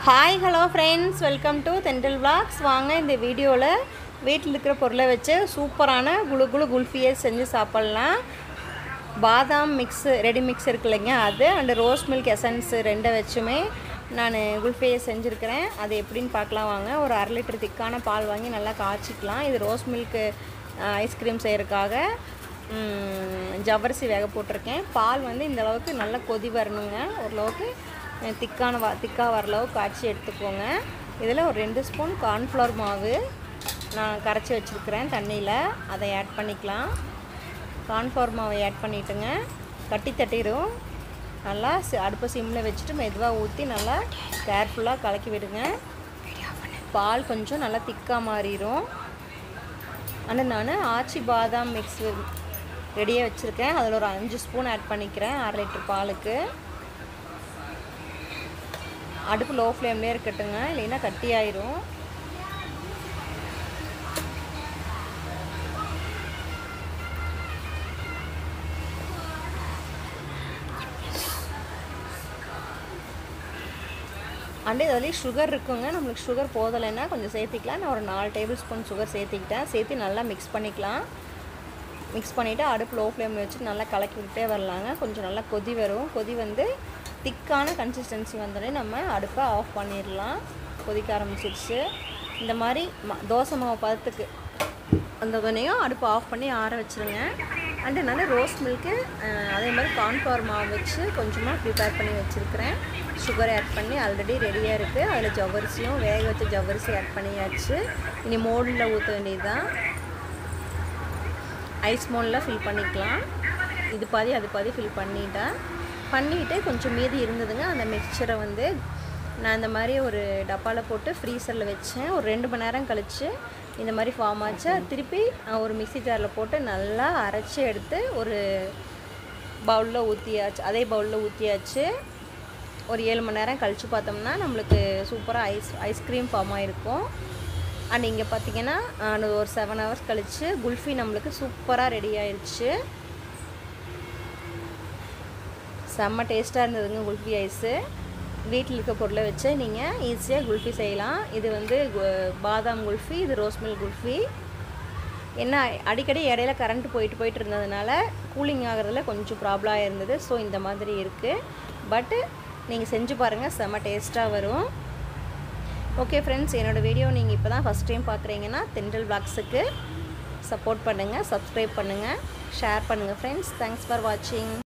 hi hello friends welcome to Thendral vlogs வாங்க இந்த வீடியோவில் வீட்டில் இருக்கிற பொருளை வச்சு சூப்பரான குளு குளு குல்ஃபியை செஞ்சு சாப்பிட்லாம் பாதாம் மிக்ஸ் ரெடி மிக்ஸ் இருக்கு இல்லைங்க அது அண்டு ரோஸ் மில்க் எசன்ஸ் ரெண்டை வச்சுமே நான் குல்ஃபியை செஞ்சுருக்கிறேன் அது எப்படின்னு பார்க்கலாம் வாங்க ஒரு அரை லிட்டர் திக்கான பால் வாங்கி நல்லா காய்ச்சிக்கலாம் இது ரோஸ் மில்க்கு ஐஸ்கிரீம் செய்கிறதுக்காக ம், ஜவ்வரிசி வேக போட்டிருக்கேன் பால் வந்து இந்த அளவுக்கு நல்லா கொதி வரணுங்க ஓரளவுக்கு அஹ், திக்கான வ திக்காக வர அளவுக்கு காய்ச்சி எடுத்துக்கோங்க இதில் ஒரு ரெண்டு ஸ்பூன் கார்ன்ஃப்ளவர் மாவு நான் கரைச்சி வச்சுருக்கிறேன் தண்ணியில் அதை ஆட் பண்ணிக்கலாம் கார்ன்ஃப்ளவர் மாவை ஆட் பண்ணிவிட்டுங்க கட்டி தட்டிடும் நல்லா சி- அடுப்பை சிம்மில் வச்சுட்டு மெதுவாக ஊற்றி நல்லா கேர்ஃபுல்லாக கலக்கி விடுங்க பால் கொஞ்சம் நல்லா திக்காக மாறிடும் ஆனால் நான் ஆச்சி பாதாம் மிக்ஸ் ரெடியாக வச்சுருக்கேன் அதில் ஒரு அஞ்சு ஸ்பூன் ஆட் பண்ணிக்கிறேன் அரை லிட்டர் பாலுக்கு அடுப்பு லோ ஃப்ளேம்லேயே இருக்கட்டுங்க இல்லைன்னா கட்டி ஆயிரும் அண்டு இதுலேயும் சுகர் இருக்குங்க நம்மளுக்கு சுகர் போதலைன்னா கொஞ்சம் சேர்த்திக்கலாம் நான் ஒரு நாலு டேபிள் ஸ்பூன் சுகர் சேர்த்திக்கிட்டேன் சேர்த்து நல்லா மிக்ஸ் பண்ணிக்கலாம் மிக்ஸ் பண்ணிவிட்டு அடுப்பு லோ ஃப்ளேமில் வச்சு நல்லா கலக்கி விட்டே வரலாங்க கொஞ்சம் நல்லா கொதி வரும் கொதி வந்து திக்கான கன்சிஸ்டன்சி வந்தோடனே நம்ம அடுப்பை ஆஃப் பண்ணிடலாம் கொதிக்க ஆரம்பிச்சிருச்சு இந்த மாதிரி ம தோசை மாவு பதத்துக்கு வந்ததுனையும் அடுப்பு ஆஃப் பண்ணி ஆற வச்சுருங்க அண்ட் நல்ல ரோஸ் மில்க்கு அதே மாதிரி கார்ன்ஃப்ளவர் மாவு வச்சு கொஞ்சமாக ப்ரிப்பேர் பண்ணி வச்சுருக்கிறேன் சுகர் ஆட் பண்ணி ஆல்ரெடி ரெடியாக இருக்குது அதில் ஜவ்வரிசியும் வேக வச்ச ஜவ்வரிசி ஆட் பண்ணியாச்சு இனி மோடில் ஊற்ற வேண்டியது தான் ஐஸ் மோனில் ஃபில் பண்ணிக்கலாம் இது பாதி அது பாதி ஃபில் பண்ணிட்டேன் பண்ணிவிட்டு கொஞ்சம் மீதி இருந்ததுங்க அந்த மிக்சரை வந்து நான் இந்த மாதிரி ஒரு டப்பாவில் போட்டு ஃப்ரீசரில் வச்சேன் ஒரு ரெண்டு மணி நேரம் கழித்து இந்த மாதிரி ஃபார்ம் ஆச்சு அது திருப்பி நான் ஒரு மிக்ஸி ஜாரில் போட்டு நல்லா அரைச்சி எடுத்து ஒரு பவுலில் ஊற்றியாச்சு அதே பவுலில் ஊற்றியாச்சு ஒரு ஏழு மணி நேரம் கழித்து பார்த்தோம்னா நம்மளுக்கு சூப்பராக ஐஸ் ஐஸ்கிரீம் ஃபார்ம் ஆகிருக்கும் அண்ட் இங்கே பார்த்தீங்கன்னா ஆஹ், ஒரு செவன் ஹவர்ஸ் கழித்து குல்ஃபி நம்மளுக்கு சூப்பராக ரெடி ஆயிடுச்சு செம்ம டேஸ்ட்டாக இருந்ததுங்க குல்ஃபி ஐஸு வீட்டில் இருக்க பொருளை வச்சு நீங்கள் ஈஸியாக குல்ஃபி செய்யலாம் இது வந்து கு- பாதாம் குல்ஃபி இது ரோஸ் மில்க் குல்ஃபி என்ன அடிக்கடி இடையில கரண்ட் போயிட்டு போயிட்டு இருந்ததுனால கூலிங் ஆகிறதுல கொஞ்சம் ப்ராப்ளம் இருந்தது ஸோ இந்த மாதிரி இருக்குது பட்டு நீங்கள் செஞ்சு பாருங்கள் செம்ம டேஸ்ட்டாக வரும் ஓகே ஃப்ரெண்ட்ஸ் என்னோடய வீடியோ நீங்கள் இப்போ தான் ஃபஸ்ட் டைம் பார்க்குறீங்கன்னா தென்றல் பிளாக்ஸுக்கு சப்போர்ட் பண்ணுங்கள் சப்ஸ்கிரைப் பண்ணுங்கள் ஷேர் பண்ணுங்கள் ஃப்ரெண்ட்ஸ் தேங்க்ஸ் ஃபார் வாட்சிங்